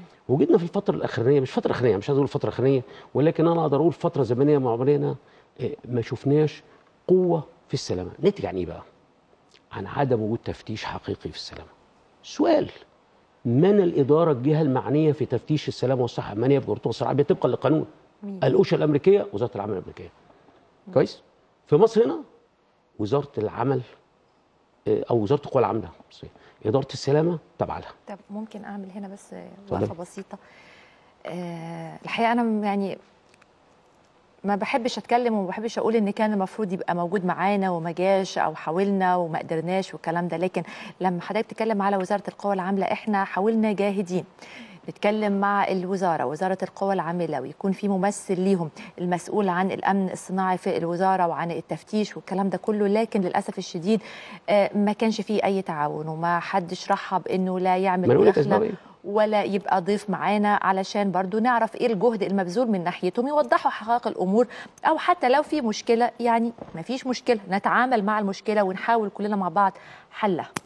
وجدنا في الفتره الاخرانيه مش فتره اخرانيه مش عايز اقول الفتره الاخرانيه ولكن انا اقدر اقول فتره زمنيه معينه آه، ما شفناش قوه في السلامه نتج عن ايه بقى عن عدم وجود تفتيش حقيقي في السلامه سؤال من الاداره الجهه المعنيه في تفتيش السلامه والصحه المعنيه في جرثومه الصراعيه طبقا للقانون مين؟ الاوشا الامريكيه وزاره العمل الامريكيه كويس في مصر هنا وزاره العمل آه، او وزاره القوى العامله المصرية. اداره السلامه تابعه لها طب ممكن اعمل هنا بس اتفضلي. وقفه بسيطه آه الحقيقه انا م- يعني ما بحبش اتكلم وما بحبش اقول ان كان المفروض يبقى موجود معانا وما جاش او حاولنا وما قدرناش والكلام ده لكن لما حضرتك بتتكلم على وزاره القوى العامله احنا حاولنا جاهدين نتكلم مع الوزاره وزاره القوى العامله ويكون في ممثل ليهم المسؤول عن الامن الصناعي في الوزاره وعن التفتيش والكلام ده كله لكن للاسف الشديد آه، ما كانش فيه اي تعاون وما حدش رحب انه لا ما يعمل أنا أقول لك مداخله أسباب إيه؟ ولا يبقى ضيف معانا علشان برضو نعرف ايه الجهد المبذول من ناحيتهم يوضحوا حقائق الامور او حتى لو في مشكله يعني ما فيش مشكله نتعامل مع المشكله ونحاول كلنا مع بعض حلها